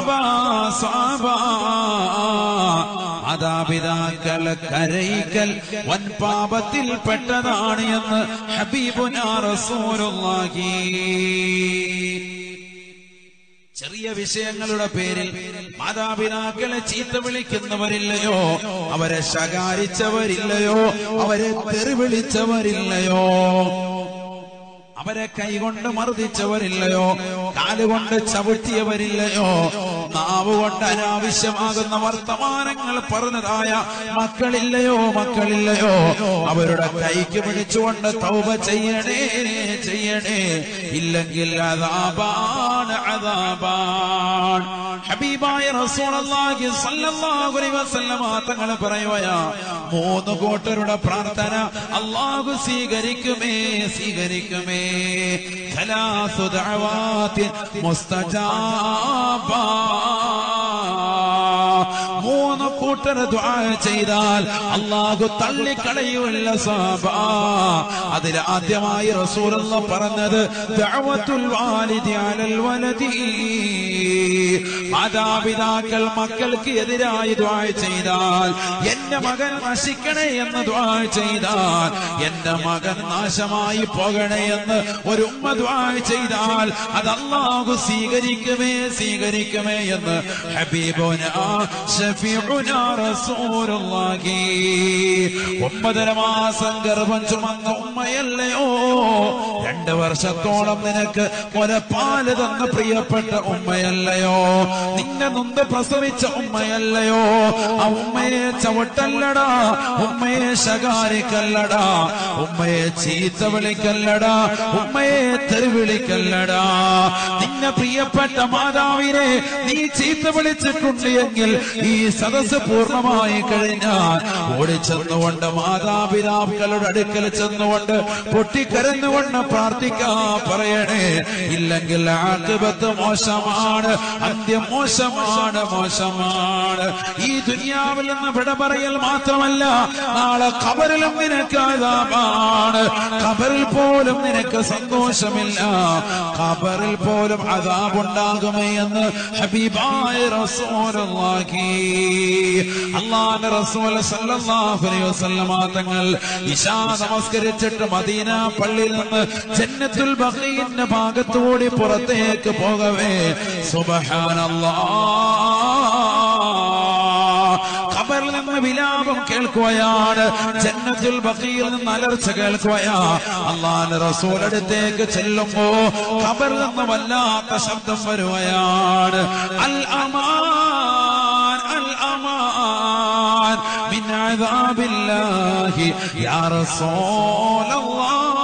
സ്വാബ സ്വാബ മാതാപിതാക്കൾ കരയിക്കൽ വൻ പാപത്തിൽ പെട്ടതാണ് എന്ന് ഹബീബുനാ റസൂലുള്ളാഹി ചെറിയ വിഷയങ്ങളുടെ പേരിൽ മാതാപിതാക്കളെ ചീത്ത വിളിക്കുന്നവരില്ലയോ അവരെ ശകാരിച്ചവരില്ലയോ അവരെ തെറി വിളിച്ചവരില്ലയോ അവരെ കൈകൊണ്ട് മർദ്ദിച്ചവരില്ലയോ കാലുകൊണ്ട് ചവിട്ടിയവരില്ലയോ നാവ് കൊണ്ട് അനാവശ്യമാകുന്ന വർത്തമാനങ്ങൾ പറഞ്ഞതായ മക്കളില്ലയോ മക്കളില്ലയോ അവരുടെ കൈക്ക് പിടിച്ചുകൊണ്ട് തൗബ ചെയ്യണേ ചെയ്യണേ ഇല്ലെങ്കിൽ അതാപാണ് അതാപാൻ ഹബീബായ റസൂലുള്ളാഹി സ്വല്ലല്ലാഹു അലൈഹി വസല്ലമ തങ്ങൾ പറയുകയാ മൂന്ന് കൂട്ടരുടെ പ്രാർത്ഥന അള്ളാഹു സ്വീകരിക്കുമേ സ്വീകരിക്കുമേ ثلاث دعوات مستجابة മൂന്ന് കൂട്ടർ ദുആ ചെയ്താൽ അള്ളാഹു തള്ളിക്കളയുമല്ല സാബ അതിൽ ആദ്യമായി റസൂലുള്ള പറഞ്ഞത് ദഅവത്തുൽ വാലിദി അലൽ വലദി മാതാപിതാക്കൾ മക്കൾക്ക് എതിരായി ദുആ ചെയ്താൽ എന്റെ മകൻ നശിക്കണേ എന്ന് ദുആ ചെയ്താൽ എന്റെ മകൻ നാശമായി പോകണേ എന്ന് ഒരു ഉമ്മ ദുആ ചെയ്താൽ അത് അള്ളാഹു സ്വീകരിക്കുമേ സ്വീകരിക്കുമേ എന്ന് ഹബീബുന ഷഫീഉന റസൂലുള്ളാഹി ഒമ്പതര മാസം ഗർഭം ചുമന്ന ഉമ്മയല്ലയോ രണ്ട് വർഷത്തോളം നിനക്ക് മുലപ്പാല് തന്ന പ്രിയപ്പെട്ട ഉമ്മയല്ലയോ നിന്നെ നൊന്ത് പ്രസവിച്ച ഉമ്മയല്ലയോ ആ ഉമ്മയെ ചവിട്ടല്ലടാ ഉമ്മയെ ശകാരിക്കല്ലടാ ഉമ്മയെ ചീത്ത വിളിക്കല്ലടാ ഉമ്മയെ തെരുവിളിക്കല്ലടാ നിന്നെ പ്രിയപ്പെട്ട മാതാവിനെ നീ ചീത്ത വിളിച്ചിട്ടുണ്ട് എങ്കിൽ ഈ സദസ് പൂർണ്ണമായി കഴിഞ്ഞാൽ ഓടിച്ചെന്നുകൊണ്ട് മാതാപിതാക്കളുടെ അടുക്കൽ ചെന്നുകൊണ്ട് പൊട്ടിക്കരഞ്ഞുകൊണ്ട് പ്രാർത്ഥിക്കാ പറയണേ ഇല്ലെങ്കിൽ ആക്രിപത്ത് മോശമാണ് അന്ത്യം മോശമാണ് മോശമാണ് ഈ ദുനിയാവിൽ നിന്ന് വിട പറയൽ മാത്രമല്ല നാളെ കബറിലും നിനക്ക് അതാപാണ് കബറിൽ പോലും നിനക്ക് സന്തോഷമില്ല കബറിൽ പോലും അതാപുണ്ടാകുമേ എന്ന് ഹബീബായ റസൂലുള്ളാഹി അള്ളാഹുവിന്റെ റസൂൽ സല്ലല്ലാഹു അലൈഹി വസല്ലമ തങ്ങൾ ഇശാ നമസ്കരിച്ചിട്ട് മദീന പള്ളിയിൽ നിന്ന് ജന്നത്തുൽ ബഖീന്റെ ഭാഗത്തുകൂടി പുറത്തേക്ക് പോകവേ സുബ്ഹാനല്ലാഹ് ഖബറിൽ നിന്ന് വിലാപം കേൾക്കുകയാണ് ജന്നത്തുൽ ബഖീൽ നിന്ന് അലർച്ച കേൾക്കുകയാ അള്ളാഹുവിന്റെ റസൂൽ അടുത്തേക്ക് ചെല്ലുമ്പോ ഖബറിൽ നിന്ന് വല്ലാത്ത ശബ്ദം വരുകയാണ് അൽ അമാൻ അൽ അമാൻ മിൻ അദാബില്ലാഹി യാ റസൂലല്ലാഹ്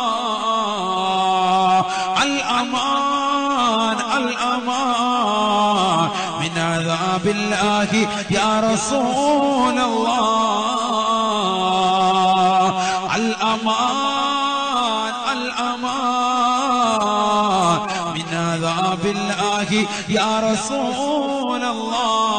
അൽ അമാൻ അൽ അമാൻ മിൻ അദാബില്ലാഹി യാ റസൂലല്ലാഹ് അൽ അമാൻ അൽ അമാൻ മിൻ അദാബില്ലാഹി യാ റസൂലല്ലാഹ്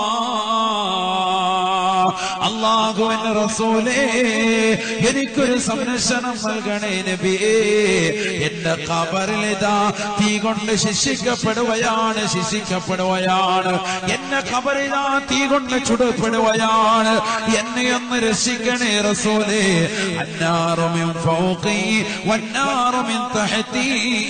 അള്ളാഹുവിന്റെ റസൂലേ എനിക്കൊരു സംരക്ഷണം നൽകണേ നബിയേ എന്റെ കബറിലിതാ തീ കൊണ്ട് ശിക്ഷിക്കപ്പെടുകയാണ് ശിക്ഷിക്കപ്പെടുകയാണ് എന്നെ കബറിതാ തീ കൊണ്ട് ചുടപ്പെടുകയാണ് എന്നെ ഒന്ന് രക്ഷിക്കണേ റസൂലേ അന്നാറുമിൻ ഫൗഖി വന്നാറുമിൻ തഹതി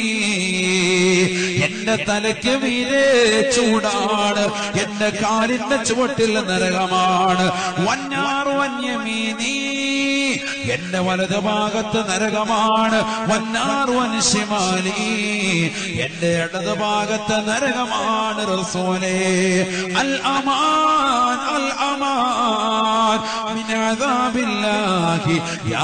എന്റെ തലയ്ക്ക് മീരെ ചൂടാണ് എന്റെ കാലിന്റെ ചുവട്ടിൽ നരകമാണ് വന്നാറു വന്യമീനീ എന്റെ വലത് ഭാഗത്ത് നരകമാണ് വന്നാറു വൻഷിമാലി എന്റെ ഇടത് ഭാഗത്ത് നരകമാണ് റസൂലേ അൽ അമാൻ അൽ അമാൻ മിൻ അദാബില്ലാഹി യാ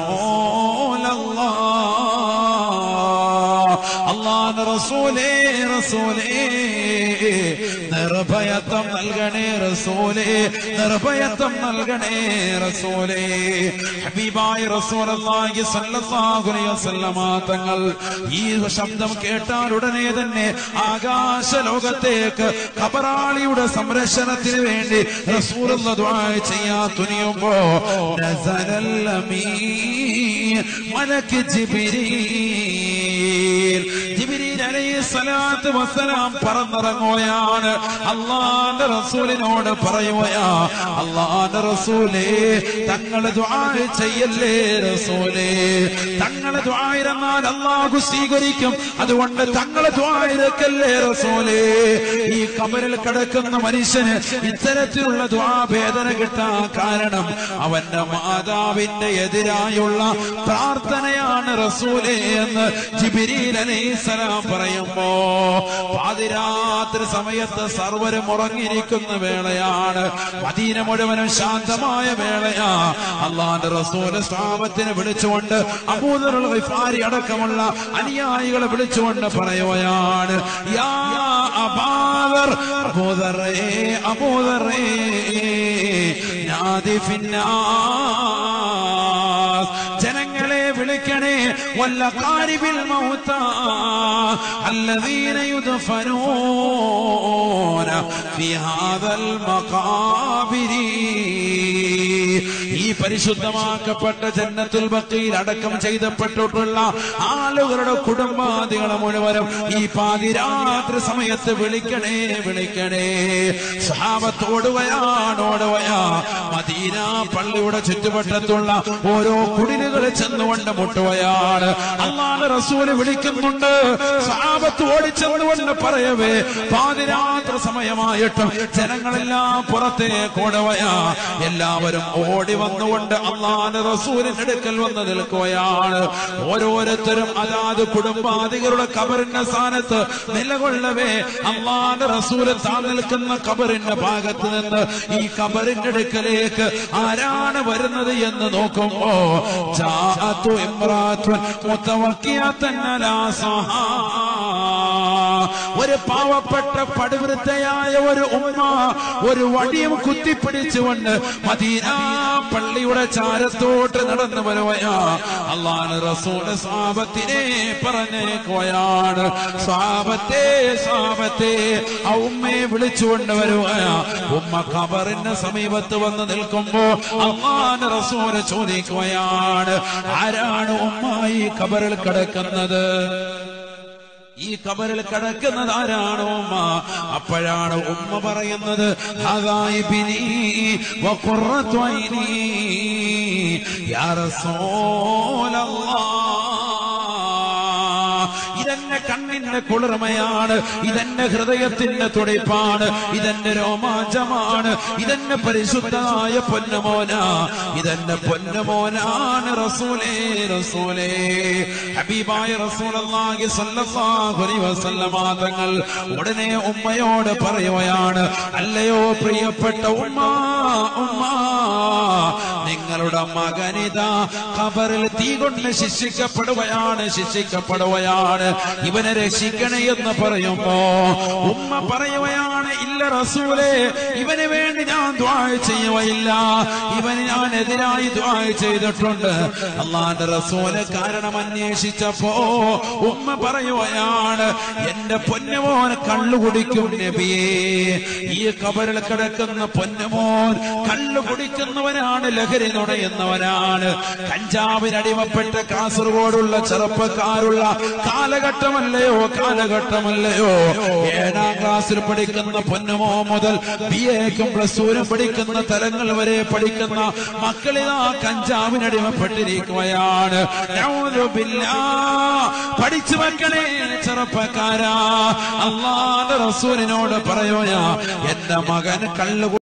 റസൂലല്ലാഹ് അല്ലാഹുവിന്റെ റസൂലേ റസൂലേ നിർഭയത്വം നൽകണേ റസൂലേ നിർഭയത്വം നൽകണേ റസൂലേ ഹബീബായ റസൂലുള്ളാഹി സ്വല്ലല്ലാഹു അലൈഹി വസല്ലമ തങ്ങൾ ഈ ശബ്ദം കേട്ടാൽ ഉടനെ തന്നെ ആകാശ ലോകത്തേക്ക് ഖബറാളിയുടെ സംരക്ഷണത്തിന് വേണ്ടി റസൂലുള്ള ദുആ ചെയ്യാൻ തുനിയുമ്പോ നസലൽ അമീൻ മലക്ക് ജിബ്രീൽ ജിബ്രീൽ അലൈഹി സ്വലാത്ത് വസ്സലാം പറന്നിറങ്ങുകയാണ് അള്ളാന്റെ റസൂലിനോട് പറയുകയാ അള്ളാന്റെ റസൂലേ തങ്ങളെ ദ്വാ ചെയ്യല്ലേ റസൂലേ തങ്ങളെ ദ്വായിരുന്നാൽ അള്ളാഹു സ്വീകരിക്കും അതുകൊണ്ട് തങ്ങളെ ദ്വാരക്കല്ലേ റസൂലേ ഈ കബറിൽ കിടക്കുന്ന മനുഷ്യന് ഇത്തരത്തിലുള്ള ദ്വാഭേദന കിട്ടാൻ കാരണം അവന്റെ മാതാവിന്റെ എതിരായുള്ള പ്രാർത്ഥനയാണ് റസൂലേ എന്ന് ജിബിരിൽ അലൈഹിസ്സലാം പറയുമ്പോ പാതിരാത്രി സമയത്ത് സർവരും ഉറങ്ങിയിരിക്കുന്ന വേളയാണ് മദീന മുഴുവനും ശാന്തമായ വേളയാ അള്ളാന്റെ റസൂല് സ്വാപത്തിനെ വിളിച്ചുകൊണ്ട് അബൂദറുൽ ഗിഫാരി അടക്കമുള്ള അനുയായികളെ വിളിച്ചുകൊണ്ട് പറയുകയാണ് യാ അബാദർ അബൂദറേ അബൂദറേ നാദി ഫിന്നാസ് ജനങ്ങളെ വിളിക്കണേ വല്ല കാരിബിൽ മൗത്ത الذين يدفنون في هذا المقابر ഈ പരിശുദ്ധമാക്കപ്പെട്ട ജന്നത്തുൽ ബക്കയിൽ അടക്കം ചെയ്തപ്പെട്ടിട്ടുള്ള ആളുകളുടെ കുടുംബാദികളെ മുഴുവനും ഈ പാതിരാത്രി സമയത്ത് വിളിക്കണേ വിളിക്കണേ സഹാബത്തോടുകയാണ് ഓടുകയാ മദീന പള്ളിയുടെ ചുറ്റുവട്ടത്തുള്ള ഓരോ കുടിലുകൾ ചെന്നുകൊണ്ട് മുട്ടുകയാണ് അള്ളാഹ് റസൂല് വിളിക്കുന്നുണ്ട് സഹാബത്ത് ഓടിച്ചെന്നുകൊണ്ട് പറയവേ പാതിരാത്രി സമയമായിട്ടും ജനങ്ങളെല്ലാം പുറത്തേക്ക് ഓടുകയാ എല്ലാവരും ഓടി വന്നുകൊണ്ട് അള്ളാന്റെ റസൂലിന്റെ അടുക്കൽ വന്ന് നിൽക്കുകയാണ് ഓരോരുത്തരും അതാത് കുടുംബാദികളുടെ കബറിന്റെ സ്ഥാനത്ത് നിലകൊള്ളവേ അള്ളാന്റെ റസൂല് താൻ നിൽക്കുന്ന കബറിന്റെ ഭാഗത്ത് നിന്ന് ഈ കബറിന്റെ അടുക്കലേക്ക് ആരാണ് വരുന്നത് എന്ന് നോക്കുമ്പോ ജാഅത്തു ഇമ്രാത്തുൻ മുതവക്കിയത്തൻ അലാ സഹാ. ഒരു പാവപ്പെട്ട പടുവൃത്തയായ ഒരു ഉമ്മ ഒരു വടിയും കുത്തിപ്പിടിച്ചുകൊണ്ട് മദീന പള്ളിയുടെ ചാരത്തോട്ട് നടന്നു വരുവയാ അള്ളാഹ് റസൂല് സാപത്തിനെ പറഞ്ഞേക്കുകയാണ് സാപത്തെ സാപത്തെ ആ ഉമ്മയെ വിളിച്ചുകൊണ്ട് വരുവയാ ഉമ്മ ഖബറിന്റെ സമീപത്ത് വന്ന് നിൽക്കുമ്പോ അള്ളാഹ് റസൂല് ചോദിക്കുകയാണ് ആരാണ് ഉമ്മ ഈ ഖബറിൽ കിടക്കുന്നത് ഈ കബറിൽ കിടക്കുന്നത് ആരാണ് ഉമ്മ അപ്പോഴാണ് ഉമ്മ പറയുന്നത് "ഹദാ ഇബ്നീ വഖുറത്തു ഐനീ യാ റസൂലല്ലാഹ് ഇതെന്റെ കണ്ണിന്റെ കുളിർമയാണ് ഇതെന്റെ ഹൃദയത്തിന്റെ തുടിപ്പാണ് ഇതെന്റെ രോമാഞ്ചമാണ് ഇതെന്റെ പരിശുദ്ധമായ പൊന്നമോന ഇതെന്റെ പൊന്നമോനാണ് റസൂലേ റസൂലേ ഹബീബായ റസൂലല്ലാഹി സ്വല്ലല്ലാഹു അലൈഹി വസല്ലമ തങ്ങൾ ഉടനെ ഉമ്മയോട് പറയുകയാണ് അല്ലയോ പ്രിയപ്പെട്ട ഉമ്മ ഉമ്മ നിങ്ങളുടെ മകനിതാ ഖബറിൽ തീ കൊണ്ട് ശിക്ഷിക്കപ്പെടുകയാണ് ശിക്ഷിക്കപ്പെടുകയാണ് ഇവനെ രക്ഷിക്കണേ എന്ന് പറയുമ്പോ ഉമ്മ പറയുകയാണ് ഇല്ല റസൂലേ ഇവന് വേണ്ടി ഞാൻ ദ്വായ ചെയ്യുകയില്ല ഇവന് ഞാൻ എതിരായി ദ്വായ ചെയ്തിട്ടുണ്ട് അള്ളാന്റെ റസൂല് കാരണം അന്വേഷിച്ചപ്പോ ഉമ്മ പറയുകയാണ് എന്റെ പൊന്നുമോൻ കള്ളു കുടിക്കും നബിയേ ഈ കബറിൽ കിടക്കുന്ന പൊന്നുമോൻ കള്ളു കുടിക്കുന്നവനാണ് ലഹരി നുടയുന്നവനാണ് കഞ്ചാവിനടിമപ്പെട്ട് കാസർഗോഡുള്ള ചെറുപ്പക്കാരുള്ള കാലഘട്ടമല്ലയോ കാലഘട്ടമല്ലയോ ഏഴാം ക്ലാസ്സിൽ പഠിക്കുന്ന പൊന്നുമോ മുതൽ ബി എക്കും പ്ലസ് ടുവിനും പഠിക്കുന്ന തലങ്ങൾ വരെ പഠിക്കുന്ന മക്കളിതാ കഞ്ചാവിനടിമപ്പെട്ടിരിക്കുകയാണ് നഊദു ബില്ലാ. പഠിച്ചു വെക്കണേ ചെറുപ്പക്കാരാ അള്ളാന്റെ റസൂലിനോട് പറയുക എന്റെ മകൻ കള്ളു